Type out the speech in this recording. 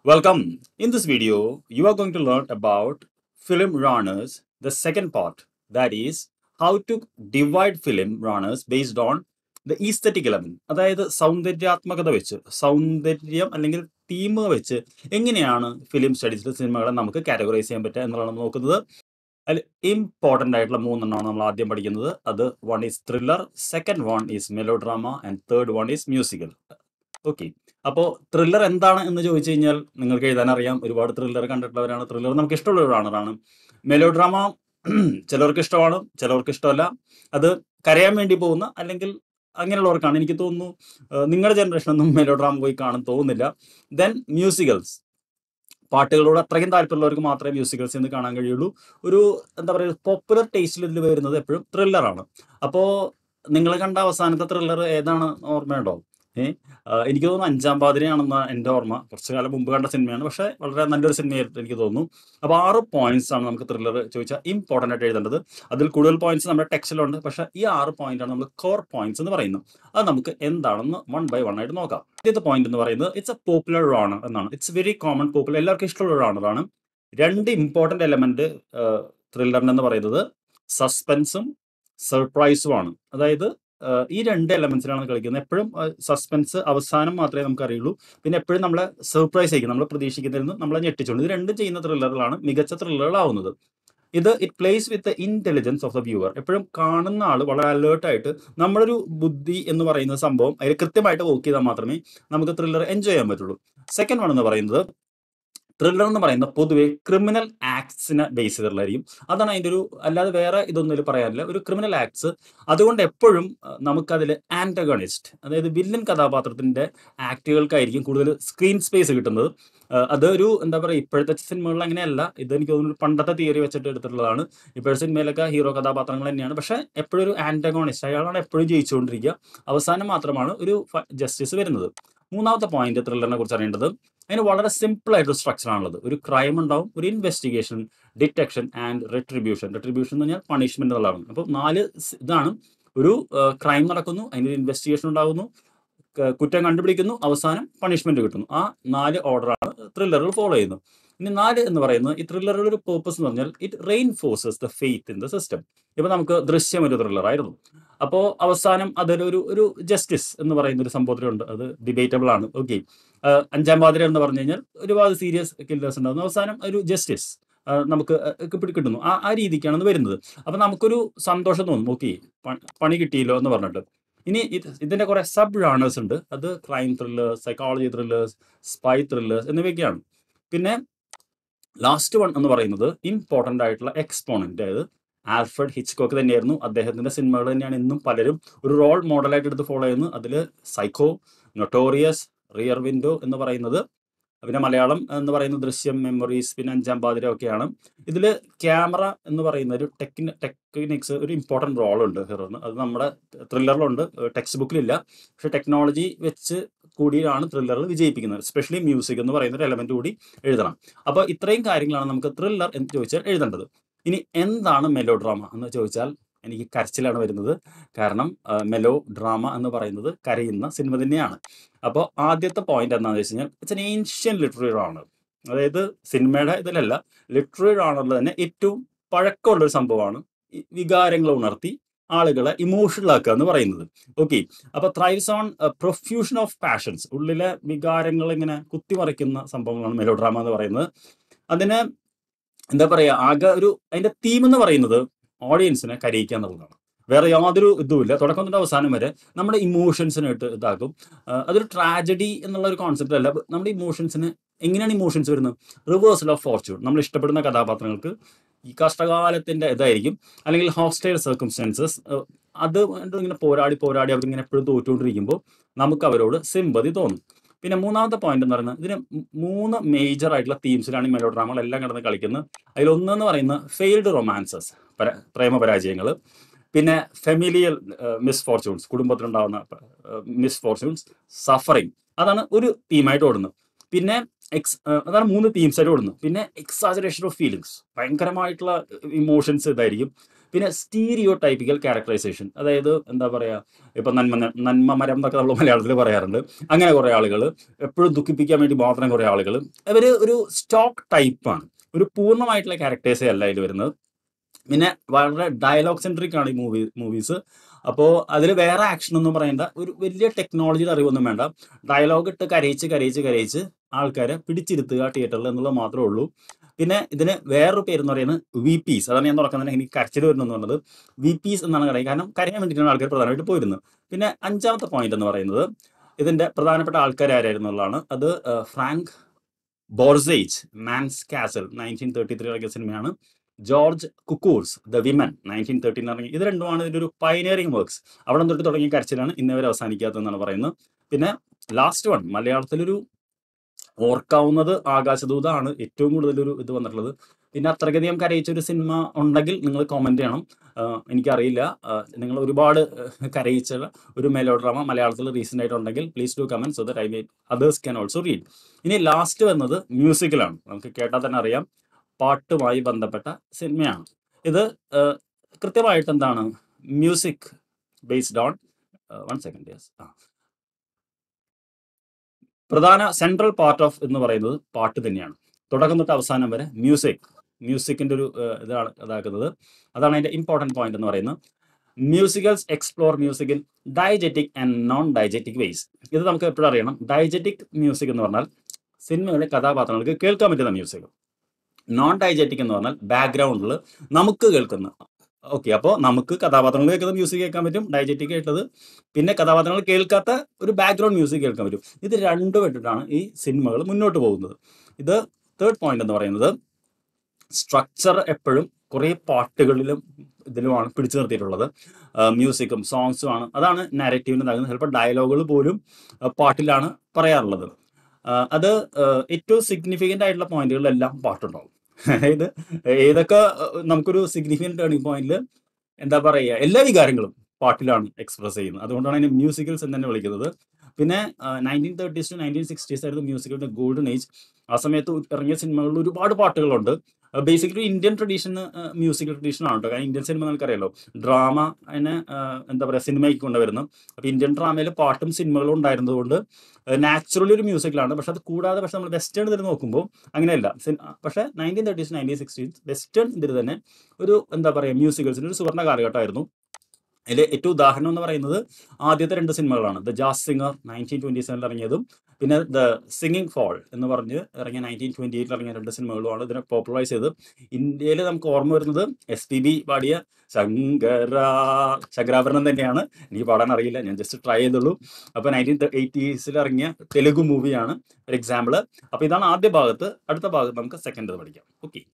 Welcome. In this video, you are going to learn about film genres, the second part, that is how to divide film genres based on the aesthetic element. അതായത് സൗന്ദര്യാത്മകത വെച്ച് സൗന്ദര്യം അല്ലെങ്കിൽ theme വെച്ച് എങ്ങനെയാണ് film സ്റ്റഡീസിൽ സിനിമകളെ നമുക്ക് categorise ചെയ്യാൻ പറ്റുക എന്നുള്ളതാണ് നമ്മൾ നോക്കുന്നത് അതിൽ ഇമ്പോർട്ടൻ്റ് ആയിട്ടുള്ള മൂന്നെണ്ണമാണ് നമ്മൾ ആദ്യം പഠിക്കുന്നത് അത് one is thriller second one is melodrama and third one is musical okay അപ്പോൾ ത്രില്ലർ എന്താണ് എന്ന് ചോദിച്ചു കഴിഞ്ഞാൽ നിങ്ങൾക്ക് എഴുതാൻ അറിയാം ഒരുപാട് ത്രില്ലർ കണ്ടിട്ടുള്ളവരാണ് ത്രില്ലർ നമുക്ക് ഇഷ്ടമുള്ള ഒരു ജാണറാണ് മെലോ ഡ്രാമ ചിലർക്ക് ഇഷ്ടമാണ് ചിലർക്ക് ഇഷ്ടമല്ല അത് കരയാൻ വേണ്ടി പോകുന്ന അല്ലെങ്കിൽ അങ്ങനെയുള്ളവർക്കാണ് എനിക്ക് തോന്നുന്നു ഏഹ് നിങ്ങളുടെ ജനറേഷനൊന്നും മെലോ ഡ്രാമ പോയി കാണാൻ തോന്നുന്നില്ല ദെൻ മ്യൂസിക്കൽസ് പാട്ടുകളോട് അത്രയ്ക്കും താല്പര്യമുള്ളവർക്ക് മാത്രമേ മ്യൂസിക്കൽസ് എന്ന് കാണാൻ കഴിയുള്ളൂ ഒരു എന്താ പറയുക പോപ്പുലർ ടേസ്റ്റിൽ ഇതിൽ വരുന്നത് എപ്പോഴും ത്രില്ലറാണ് അപ്പോൾ നിങ്ങൾ കണ്ട അവസാനത്തെ ത്രില്ലർ ഏതാണ് ഓർമ്മയുണ്ടോ ഏ ആഹ് എനിക്ക് തോന്നുന്നു അഞ്ചാം പാതിരയാണെന്ന എൻ്റെ ഓർമ്മ കുറച്ച് കാലം മുമ്പ് കണ്ട സിനിമയാണ് പക്ഷേ വളരെ നല്ലൊരു സിനിമയായിട്ട് എനിക്ക് തോന്നുന്നു അപ്പോൾ ആറ് പോയിന്റ്സ് ആണ് നമുക്ക് ത്രില്ലർ ചോദിച്ചാൽ ഇമ്പോർട്ടൻ്റ് ആയിട്ട് എഴുതേണ്ടത് അതിൽ കൂടുതൽ പോയിന്റ്സ് നമ്മുടെ ടെക്സ്റ്റിലുണ്ട് പക്ഷേ ഈ ആറ് പോയിന്റ് ആണ് നമ്മൾ കോർ പോയിന്റ്സ് എന്ന് പറയുന്നത് അത് നമുക്ക് എന്താണെന്ന് വൺ ബൈ വൺ ആയിട്ട് നോക്കാം ആദ്യത്തെ പോയിന്റ് എന്ന് പറയുന്നത് ഇറ്റ്സ് എ പോപ്പുലർ റോണർ എന്നാണ് ഇറ്റ്സ് വെരി കോമൺ പോപ്പുലർ എല്ലാവർക്കും ഇഷ്ടമുള്ള റോണറാണ് രണ്ട് ഇമ്പോർട്ടൻ്റ് എലമെന്റ് ത്രില്ലറിന് എന്ന് പറയുന്നത് സസ്പെൻസും സർപ്രൈസുമാണ് അതായത് ആഹ് ഈ രണ്ട് എലമെന്റ്സിലാണ് കളിക്കുന്നത് എപ്പോഴും സസ്പെൻസ് അവസാനം മാത്രമേ നമുക്ക് അറിയുള്ളൂ പിന്നെ എപ്പോഴും നമ്മളെ സർപ്രൈസ് ചെയ്യിക്കും നമ്മൾ പ്രതീക്ഷിക്കുന്നതിൽ നിന്ന് നമ്മളെ ഞെട്ടിച്ചുകൊണ്ട് ഇത് രണ്ടും ചെയ്യുന്ന ത്രില്ലറുകളാണ് മികച്ച ത്രില്ലറുകളാവുന്നത് ഇത് it plays with intelligence of the viewer എപ്പോഴും കാണുന്ന ആൾ വളരെ അലേർട്ടായിട്ട് നമ്മുടെ ഒരു ബുദ്ധി എന്ന് പറയുന്ന സംഭവം അതിൽ കൃത്യമായിട്ട് വർക്ക് ചെയ്താൽ മാത്രമേ നമുക്ക് ത്രില്ലർ എൻജോയ് ചെയ്യാൻ പറ്റുള്ളൂ സെക്കൻഡ് വൺ എന്ന് പറയുന്നത് ത്രില്ലർ എന്ന് പറയുന്നത് പൊതുവെ ക്രിമിനൽ ആക്ട്സിനെ ബേസ് ചെയ്തിട്ടുള്ളതായിരിക്കും അതാണ് അതിൻ്റെ ഒരു അല്ലാതെ വേറെ ഇതൊന്നും ഇതിൽ പറയാനില്ല ഒരു ക്രിമിനൽ ആക്ട്സ് അതുകൊണ്ട് എപ്പോഴും അഹ് നമുക്കതിൽ ആൻറ്റഗണിസ്റ്റ് അതായത് വില്ലൻ കഥാപാത്രത്തിൻ്റെ ആക്ടുകൾക്കായിരിക്കും കൂടുതൽ സ്ക്രീൻ സ്പേസ് കിട്ടുന്നത് അഹ് അതൊരു എന്താ പറയുക ഇപ്പോഴത്തെ സിനിമകളിൽ അങ്ങനെയല്ല ഇത് എനിക്ക് തോന്നുന്നു ഒരു പണ്ടത്തെ തിയറി വെച്ചിട്ട് എടുത്തിട്ടുള്ളതാണ് ഇപ്പോഴത്തെ സിനിമയിലൊക്കെ ഹീറോ കഥാപാത്രങ്ങൾ തന്നെയാണ് പക്ഷേ എപ്പോഴും ഒരു ആൻറ്റഗോണിസ്റ്റ് അയാളാണ് എപ്പോഴും ജയിച്ചുകൊണ്ടിരിക്കുക അവസാനം മാത്രമാണ് ഒരു ജസ്റ്റിസ് വരുന്നത് മൂന്നാമത്തെ പോയിന്റ് ത്രില്ലറിനെ കുറിച്ച് അറിയേണ്ടത് അതിന് വളരെ സിമ്പിൾ ആയിട്ടൊരു സ്ട്രക്ചർ ആണുള്ളത് ഒരു ക്രൈം ഉണ്ടാവും ഒരു investigation detection and retribution retribution എന്ന് പറഞ്ഞാൽ പണിഷ്മെന്റ് എന്നുള്ളതാണ് അപ്പോൾ നാല് സ് ഇതാണ് ഒരു ക്രൈം നടക്കുന്നു അതിനൊരു ഇൻവെസ്റ്റിഗേഷൻ ഉണ്ടാകുന്നു ക- കുറ്റം കണ്ടുപിടിക്കുന്നു അവസാനം പണിഷ്മെന്റ് കിട്ടുന്നു ആ നാല് ഓർഡറാണ് ത്രില്ലറുകൾ ഫോളോ ചെയ്യുന്നത് ഇനി നാല് എന്ന് പറയുന്നത് ഈ ത്രില്ലറുടെ ഒരു പേർപ്പസ് എന്ന് പറഞ്ഞാൽ it reinforces the faith in the system ഇപ്പൊ നമുക്ക് ദൃശ്യം ഒരു ത്രില്ലർ ആയിരുന്നു അപ്പോൾ അവസാനം അതിലൊരു ഒരു ജസ്റ്റിസ് എന്ന് പറയുന്ന ഒരു സംഭവത്തിലുണ്ട് അത് ഡിബേറ്റബിൾ ആണ് ഓക്കെ അഞ്ചാം പാതിര എന്ന് പറഞ്ഞു കഴിഞ്ഞാൽ ഒരുപാട് സീരിയസ് കില്ലേഴ്സ് ഉണ്ടാകുന്നു അവസാനം ഒരു ജസ്റ്റിസ് നമുക്ക് അഹ് പിടി കിട്ടുന്നു ആ ആ രീതിക്കാണ് അത് വരുന്നത് അപ്പൊ നമുക്കൊരു സന്തോഷം തോന്നും ഓക്കെ പണി കിട്ടിയല്ലോ എന്ന് പറഞ്ഞിട്ട് ഇനി ഇത് ഇതിന്റെ കുറെ സബ് ജാണേഴ്സ് ഉണ്ട് അത് crime thrillers psychology thrillers spy thrillers എന്നിവയൊക്കെയാണ് പിന്നെ ലാസ്റ്റ് വൺ എന്ന് പറയുന്നത് ഇമ്പോർട്ടൻ്റ് ആയിട്ടുള്ള എക്സ്പോണന്റ് അതായത് ആൽഫ്രഡ് ഹിച്ച്കോക്ക് തന്നെയായിരുന്നു അദ്ദേഹത്തിന്റെ സിനിമകൾ തന്നെയാണ് ഇന്നും പലരും ഒരു റോൾ മോഡലായിട്ട് എടുത്ത് ഫോളോ ചെയ്യുന്നത് അതിൽ സൈക്കോ നൊട്ടോറിയസ് റിയർ വിൻഡോ എന്ന് പറയുന്നത് പിന്നെ മലയാളം എന്ന് പറയുന്ന ദൃശ്യം മെമ്മറീസ് പിന്നെ അഞ്ചാം പാതിര ഒക്കെയാണ് ഇതിൽ ക്യാമറ എന്ന് പറയുന്ന ഒരു ടെക്നി ടെക്നിക്സ് ഒരു ഇമ്പോർട്ടൻറ്റ് റോൾ ഉണ്ട് ഹീറോന് അത് നമ്മുടെ ത്രില്ലറിലുണ്ട് ടെക്സ്റ്റ് ബുക്കിലില്ല പക്ഷെ ടെക്നോളജി വെച്ച് കൂടിയാണ് ത്രില്ലറിൽ വിജയിപ്പിക്കുന്നത് എസ്പെഷ്യലി മ്യൂസിക് എന്ന് പറയുന്ന ഒരു എലമെന്റ് കൂടി എഴുതണം അപ്പോൾ ഇത്രയും കാര്യങ്ങളാണ് നമുക്ക് ത്രില്ലർ എന്ന് ചോദിച്ചാൽ എഴുതേണ്ടത് ഇനി എന്താണ് മെലോ ഡ്രാമ എന്ന് ചോദിച്ചാൽ എനിക്ക് കരച്ചിലാണ് വരുന്നത് കാരണം മെലോ ഡ്രാമ എന്ന് പറയുന്നത് കരയുന്ന സിനിമ തന്നെയാണ് അപ്പോൾ ആദ്യത്തെ പോയിന്റ് എന്താണെന്ന് വെച്ച് കഴിഞ്ഞാൽ it's an ancient literary genre അതായത് സിനിമയുടെ ഇതിലല്ല ലിറ്റററി ജോണറിൽ തന്നെ ഏറ്റവും പഴക്കമുള്ള ഒരു സംഭവമാണ് ഈ വികാരങ്ങൾ ഉണർത്തി ആളുകളെ ഇമോഷണൽ ആക്കുക എന്ന് പറയുന്നത് ഓക്കെ അപ്പൊ thrives on profusion of passions ഉള്ളിലെ വികാരങ്ങൾ ഇങ്ങനെ കുത്തിമറിക്കുന്ന സംഭവങ്ങളാണ് മെലോ ഡ്രാമ എന്ന് പറയുന്നത് അതിന് എന്താ പറയാ ആകെ ഒരു അതിന്റെ തീം എന്ന് പറയുന്നത് ഓഡിയൻസിനെ കരയിക്കുക എന്നുള്ളതാണ് വേറെ യാതൊരു ഇതുമില്ല തുടക്കം തൊട്ട് അവസാനം വരെ നമ്മുടെ ഇമോഷൻസിനായിട്ട് ഇതാക്കും ആഹ് അതൊരു ട്രാജഡി എന്നുള്ള ഒരു കോൺസെപ്റ്റ് അല്ല നമ്മുടെ ഇമോഷൻസിന് എങ്ങനെയാണ് ഇമോഷൻസ് വരുന്നത് റിവേഴ്സൽ ഓഫ് ഫോർച്യൂൺ നമ്മൾ ഇഷ്ടപ്പെടുന്ന കഥാപാത്രങ്ങൾക്ക് ഈ കഷ്ടകാലത്തിന്റെ ഇതായിരിക്കും അല്ലെങ്കിൽ ഹോസ്റ്റൈൽ സർക്കംസ്റ്റൻസസ് അത് കൊണ്ട് ഇങ്ങനെ പോരാടി പോരാടി അവരിങ്ങനെ എപ്പോഴും തോറ്റുകൊണ്ടിരിക്കുമ്പോൾ നമുക്ക് അവരോട് സിമ്പതി തോന്നും പിന്നെ മൂന്നാമത്തെ പോയിന്റ് എന്ന് പറയുന്നത് ഇതിന് മൂ- മൂന്ന് മേജർ ആയിട്ടുള്ള തീംസിലാണ് ഈ മെലോ ഡ്രാമകൾ എല്ലാം കിടന്ന് കളിക്കുന്നത് അതിലൊന്ന് എന്ന് പറയുന്നത് ഫെയിൽഡ് റൊമാൻസസ് പ്രേമപരാജയങ്ങൾ പിന്നെ ഫെമിലിയൽ മിസ്ഫോർച്യൂൺസ് കുടുംബത്തിലുണ്ടാകുന്ന മിസ്ഫോർച്യൂൺസ് സഫറിങ് അതാണ് ഒരു തീമായിട്ട് ഓടുന്നത് പിന്നെ എക്സ് അതാണ് മൂന്ന് തീംസ് ആയിട്ട് ഓടുന്നത് പിന്നെ എക്സാജറേഷൻ ഓഫ് ഫീലിങ്സ് ഭയങ്കരമായിട്ടുള്ള ഇമോഷൻസ് ഇതായിരിക്കും പിന്നെ സ്റ്റീരിയോ ടൈപ്പിക്കൽ ക്യാരക്ടറൈസേഷൻ അതായത് എന്താ പറയുക ഇപ്പം നന്മ നന്മ മരം എന്നൊക്കെ നമ്മൾ മലയാളത്തിൽ പറയാറുണ്ട് അങ്ങനെ കുറേ ആളുകൾ എപ്പോഴും ദുഃഖിപ്പിക്കാൻ വേണ്ടി മാത്രം കുറേ ആളുകൾ ഇവർ ഒരു സ്റ്റോക്ക് ടൈപ്പാണ് ഒരു പൂർണ്ണമായിട്ടുള്ള ക്യാരക്ടേഴ്സേ അല്ല ഇതിൽ വരുന്നത് പിന്നെ വളരെ ഡയലോഗ് സെൻട്രിക് ആണ് ഈ മൂവി മൂവീസ് അപ്പോൾ അതിൽ വേറെ ആക്ഷൻ ഒന്നും പറയേണ്ട ഒരു വലിയ ടെക്നോളജിയുടെ അറിവൊന്നും വേണ്ട ഡയലോഗ് ഇട്ട് കരയിച്ച് കരയിച്ച് കരയിച്ച് ആൾക്കാരെ പിടിച്ചിരുത്തുക തിയേറ്ററിൽ എന്നുള്ളത് മാത്രമേ ഉള്ളൂ പിന്നെ ഇതിന് വേറൊരു പേരെന്ന് പറയുന്നത് വി പീസ് അതാണ് ഞാൻ തുറക്കുന്നത് എനിക്ക് കരച്ചിൽ വരുന്നെന്ന് പറഞ്ഞത് വി പീസ് എന്നാണ് പറയുക കാരണം കരയാൻ വേണ്ടിയിട്ടാണ് ആൾക്കാർ പ്രധാനമായിട്ട് പോയിരുന്നത് പിന്നെ അഞ്ചാമത്തെ പോയിന്റ് എന്ന് പറയുന്നത് ഇതിന്റെ പ്രധാനപ്പെട്ട ആൾക്കാർ ആരായിരുന്നു എന്നുള്ളതാണ് അത് ആ, Frank Borzage's Man's Castle nineteen thirty three ഇറങ്ങിയ സിനിമയാണ് George Cukor's The Women nineteen thirteen ഇറങ്ങി ഇത് രണ്ടുമാണ് ഇതിൻ്റെ ഒരു പൈനറിങ് വർക്ക്സ് അവിടെ തൊട്ട് തുടങ്ങിയ കരച്ചിലാണ് ഇന്നവരെ അവസാനിക്കാത്തതെന്നാണ് പറയുന്നത് പിന്നെ ലാസ്റ്റ് വൺ മലയാളത്തിലൊരു ഓർക്കാവുന്നത് ആകാശദൂതാണ് ഏറ്റവും കൂടുതൽ ഒരു ഇത് വന്നിട്ടുള്ളത് പിന്നെ അത്രയധികം കരയിച്ച ഒരു സിനിമ ഉണ്ടെങ്കിൽ നിങ്ങൾ കോമെന്റ് ചെയ്യണം ആഹ് എനിക്കറിയില്ല ആഹ് നിങ്ങൾ ഒരുപാട് ആഹ് കരയിച്ച ഒരു മെലോ ഡ്രാമ മലയാളത്തിൽ റീസെൻ്റ് ആയിട്ടുണ്ടെങ്കിൽ please do comment so that I may others can also read ഇനി ലാസ്റ്റ് വന്നത് മ്യൂസിക്കലാണ് നമുക്ക് കേട്ടാൽ തന്നെ അറിയാം പാട്ടുമായി ബന്ധപ്പെട്ട സിനിമയാണ് ഇത് ആഹ് കൃത്യമായിട്ട് എന്താണ് music based on one second yes ആ പ്രധാന സെൻട്രൽ പാർട്ട് ഓഫ് എന്ന് പറയുന്നത് പാട്ട് തന്നെയാണ് തുടക്കം തൊട്ട് അവസാനം വരെ മ്യൂസിക് മ്യൂസിക്കിന്റെ ഒരു ഏഹ്, ഇതാണ് ഇതാക്കുന്നത് അതാണ് അതിന്റെ ഇമ്പോർട്ടൻറ്റ് പോയിന്റ് എന്ന് പറയുന്നത് musicals explore music in diegetic and non diegetic ways ഇത് നമുക്ക് എപ്പോഴും അറിയണം ഡയജറ്റിക് മ്യൂസിക് എന്ന് പറഞ്ഞാൽ സിനിമയിലെ കഥാപാത്രങ്ങൾക്ക് കേൾക്കാൻ പറ്റുന്ന മ്യൂസിക് നോൺ ഡയജറ്റിക് എന്ന് പറഞ്ഞാൽ ബാക്ക്ഗ്രൗണ്ടിൽ നമുക്ക് കേൾക്കുന്ന ഓക്കെ അപ്പോൾ നമുക്ക് കഥാപാത്രങ്ങൾ കേൾക്കുന്ന മ്യൂസിക് കേൾക്കാൻ പറ്റും ഡയജറ്റിക് ആയിട്ടുള്ളത് പിന്നെ കഥാപാത്രങ്ങൾ കേൾക്കാത്ത ഒരു ബാക്ക്ഗ്രൗണ്ട് മ്യൂസിക് കേൾക്കാൻ പറ്റും ഇത് രണ്ടും ഇട്ടിട്ടാണ് ഈ സിനിമകൾ മുന്നോട്ട് പോകുന്നത് ഇത് തേർഡ് പോയിന്റ് എന്ന് പറയുന്നത് സ്ട്രക്ചർ എപ്പോഴും കുറേ പാട്ടുകളിലും ഇതിലുമാണ് പിടിച്ചു നിർത്തിയിട്ടുള്ളത് മ്യൂസിക്കും സോങ്സും ആണ് അതാണ് നാരറ്റീവിന് നൽകുന്നത് ചിലപ്പോൾ ഡയലോഗുകൾ പോലും ആ, പാട്ടിലാണ് പറയാറുള്ളത് ആ, അത് ആ, ഏറ്റവും സിഗ്നിഫിക്കൻ്റ് ആയിട്ടുള്ള പോയിന്റുകളിലെല്ലാം പാട്ടുണ്ടാവും അതായത് ഏതൊക്കെ ആ, നമുക്കൊരു സിഗ്നിഫിക്കൻ്റ് ടേണിംഗ് പോയിന്റിൽ എന്താ പറയുക എല്ലാ വികാരങ്ങളും പാട്ടിലാണ് എക്സ്പ്രസ് ചെയ്യുന്നത് അതുകൊണ്ടാണ് അതിനെ മ്യൂസിക്കൽസ് എന്ന് തന്നെ വിളിക്കുന്നത് പിന്നെ nineteen thirties to nineteen sixties ആയിരുന്നു മ്യൂസിക്കലിന്റെ ഗോൾഡൻ ഏജ് ആ സമയത്ത് ഇറങ്ങിയ സിനിമകളിൽ ഒരുപാട് പാട്ടുകളുണ്ട് basically Indian tradition musical tradition ആണ് കേട്ടോ കാരണം ഇന്ത്യൻ സിനിമ നിങ്ങൾക്കറിയാലോ ഡ്രാമ അതിനെ എന്താ പറയുക സിനിമയ്ക്ക് കൊണ്ടുവരുന്നത് അപ്പോൾ ഇന്ത്യൻ ഡ്രാമയിൽ പാട്ടും സിനിമകളും ഉണ്ടായിരുന്നതുകൊണ്ട് നാച്ചുറലി ഒരു മ്യൂസിക്കലാണ് പക്ഷെ അത് കൂടാതെ പക്ഷെ നമ്മൾ വെസ്റ്റേൺ ഇതിൽ നോക്കുമ്പോൾ അങ്ങനെയല്ല സിൻ- പക്ഷേ nineteen thirties nineteen sixteens western ഇതിൽ തന്നെ ഒരു എന്താ പറയുക മ്യൂസിക്കൽസിൻ്റെ ഒരു സുവർണ്ണ കാലഘട്ടമായിരുന്നു അതിൽ ഏറ്റവും ഉദാഹരണം എന്ന് പറയുന്നത് ആദ്യത്തെ രണ്ട് സിനിമകളാണ് the jazz singer nineteen twenty സെവനിൽ ഇറങ്ങിയതും പിന്നെ ദ സിംഗിങ് ഫോൾ എന്ന് പറഞ്ഞ് ഇറങ്ങിയ നയൻറ്റീൻ ട്വൻറ്റി എയ്റ്റിൽ ഇറങ്ങിയ രണ്ട് സിനിമകളുമാണ് ഇതിനെ പോപ്പുലറൈസ് ചെയ്ത് ഇന്ത്യയിൽ നമുക്ക് ഓർമ്മ വരുന്നത് എസ് പി ബി പാടിയ ശങ്കര ശങ്കരാഭരണം തന്നെയാണ് എനിക്ക് പാടാൻ അറിയില്ല ഞാൻ ജസ്റ്റ് ട്രൈ ചെയ്തുള്ളൂ അപ്പോൾ നയൻറ്റീൻ എയ്റ്റീസിൽ ഇറങ്ങിയ തെലുഗു മൂവിയാണ് ഒരു എക്സാമ്പിൾ അപ്പോൾ ഇതാണ് ആദ്യ ഭാഗത്ത് അടുത്ത ഭാഗത്ത് നമുക്ക് സെക്കൻഡ് പഠിക്കാം ഓക്കെ